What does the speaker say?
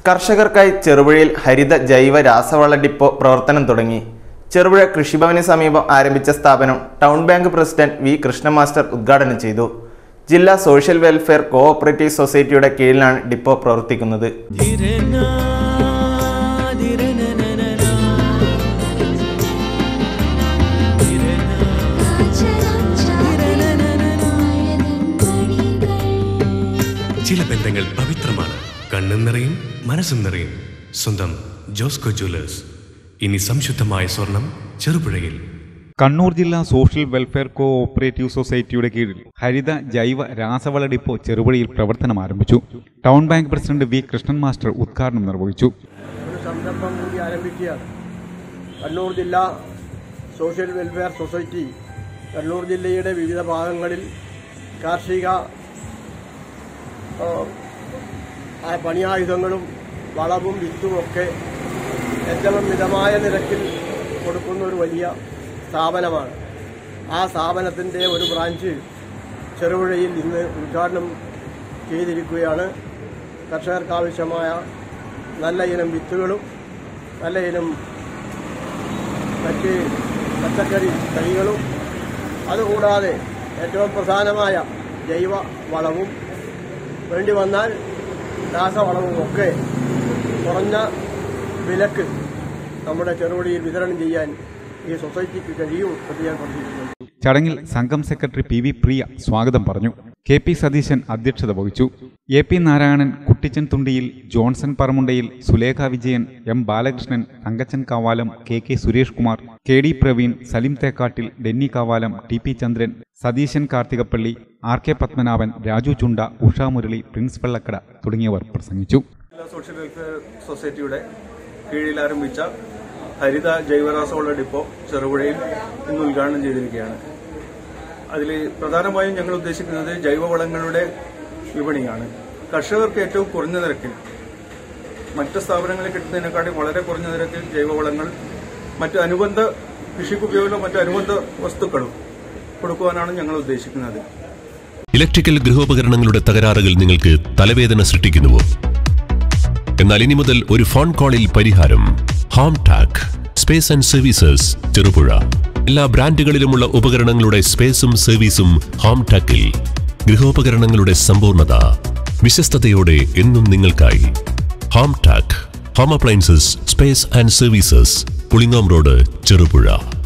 കർഷകർക്കായി ചെറുപുഴയിൽ ഹരിത ജൈവ രാസവള ഡിപ്പോ പ്രവർത്തനം തുടങ്ങി ചെറുപുഴ കൃഷിഭവന് സമീപം ആരംഭിച്ച സ്ഥാപനം town bank president V Krishna master ഉദ്ഘാടനം ചെയ്തു ജില്ലാ സോഷ്യൽ വെൽഫെയർ കോഓപ്പറേറ്റീവ് സൊസൈറ്റിയുടെ കീഴിലാണ് ഡിപ്പോ പ്രവർത്തിക്കുന്നത് ചില ബന്ധങ്ങൾ പവിത്രമാണ് കണ്ണും നിറയും മനസ്സും നിറയും സ്വന്തം ജോസ്കോ ജ്വല്ലേഴ്സ് ഇനി സംശുദ്ധമായ സ്വർണം ചെറുപുഴയിൽ കണ്ണൂർ ജില്ലാ സോഷ്യൽ വെൽഫെയർ കോ ഓപ്പറേറ്റീവ് സൊസൈറ്റിയുടെ കീഴിൽ ഹരിത ജൈവ രാസവള ഡിപ്പോ ചെറുപുഴയിൽ പ്രവർത്തനം ആരംഭിച്ചു town bank president V Krishnan master ഉദ്ഘാടനം നിർവഹിച്ചു ഒരു സംരംഭം കൂടി ആരംഭിക്കുകയാണ് കണ്ണൂർ ജില്ലാ സോഷ്യൽ വെൽഫെയർ സൊസൈറ്റി കണ്ണൂർ ജില്ലയുടെ വിവിധ ഭാഗങ്ങളിൽ കാർഷിക ആ, ആ പണിയായുധങ്ങളും വളവും വിത്തുമൊക്കെ ഏറ്റവും മിതമായ നിരക്കിൽ കൊടുക്കുന്ന ഒരു വലിയ സ്ഥാപനമാണ് ആ സ്ഥാപനത്തിൻ്റെ ഒരു ബ്രാഞ്ച് ചെറുപുഴയിൽ ഇന്ന് ഉദ്ഘാടനം ചെയ്തിരിക്കുകയാണ് കർഷകർക്ക് ആവശ്യമായ നല്ല ഇനം വിത്തുകളും നല്ല ഇനം മറ്റ് പച്ചക്കറി തൈകളും അതുകൂടാതെ ഏറ്റവും പ്രധാനമായ ജൈവ വളവും വേണ്ടി വന്നാൽ രാസവളവും ഒക്കെ കുറഞ്ഞ വിലക്ക് നമ്മുടെ ചെറുപടിയിൽ വിതരണം ചെയ്യാൻ ഈ സൊസൈറ്റിക്ക് കഴിയും എന്ന് ഞാൻ പ്രതീക്ഷിക്കുന്നു ചടങ്ങിൽ സംഘം സെക്രട്ടറി പി വി പ്രിയ സ്വാഗതം പറഞ്ഞു കെ പി സതീശൻ അധ്യക്ഷത വഹിച്ചു A P Narayanan Kuttichan Thundiyil Johnson Paramundayil Sulekha Vijayan M Balakrishnan Thankachan Kavalam K K Suresh Kumar K D Praveen Salim Thekkattil Denny Kavalam T P Chandran Satheesan Karthikappally R K Padmanabhan Raju Chunda Usha Murali Prince Vellakkada തുടങ്ങിയവർ പ്രസംഗിച്ചു ജില്ലാ സോഷ്യൽ വെൽഫെയർ സൊസൈറ്റിയുടെ കീഴിൽ ആരംഭിച്ച ഹരിത ജൈവരാസവള ഡിപ്പോ ചെറുപുഴയിൽ ഇന്ന് ഉദ്ഘാടനം ചെയ്തിരിക്കുകയാണ് അതിൽ പ്രധാനമായും ഞങ്ങൾ ഉദ്ദേശിക്കുന്നത് ജൈവവളങ്ങളുടെ വിപണിയാണ് കർഷകർക്ക് ഏറ്റവും കുറഞ്ഞ നിരക്കിൽ മറ്റ് സ്ഥാപനങ്ങളിൽ കിട്ടുന്നതിനെക്കാട്ടി വളരെ കുറഞ്ഞ നിരക്കിൽ ജൈവവളങ്ങൾ മറ്റ് അനുബന്ധ കൃഷിക്ക് ഉപയോഗമുള്ള മറ്റ് അനുബന്ധ വസ്തുക്കളും കൊടുക്കുവാനാണ് ഞങ്ങൾ ഉദ്ദേശിക്കുന്നത് ഇലക്ട്രിക്കൽ ഗൃഹോപകരണങ്ങളുടെ തകരാറുകൾ നിങ്ങൾക്ക് തലവേദന സൃഷ്ടിക്കുന്നുവോ എന്നാൽ ഇനി മുതൽ ഒരു ഫോൺ കോളിൽ പരിഹാരം home tac space and services Cherupuzha എല്ലാ ബ്രാൻഡുകളിലുമുള്ള ഉപകരണങ്ങളുടെ സ്പേസും സർവീസും ഹോം ടാക്കിൽ ഗൃഹോപകരണങ്ങളുടെ സമ്പൂർണ്ണത വിശ്വസ്തയോടെ എന്നും നിങ്ങൾക്കായി home tac home appliances space and services Pulingome road Cherupuzha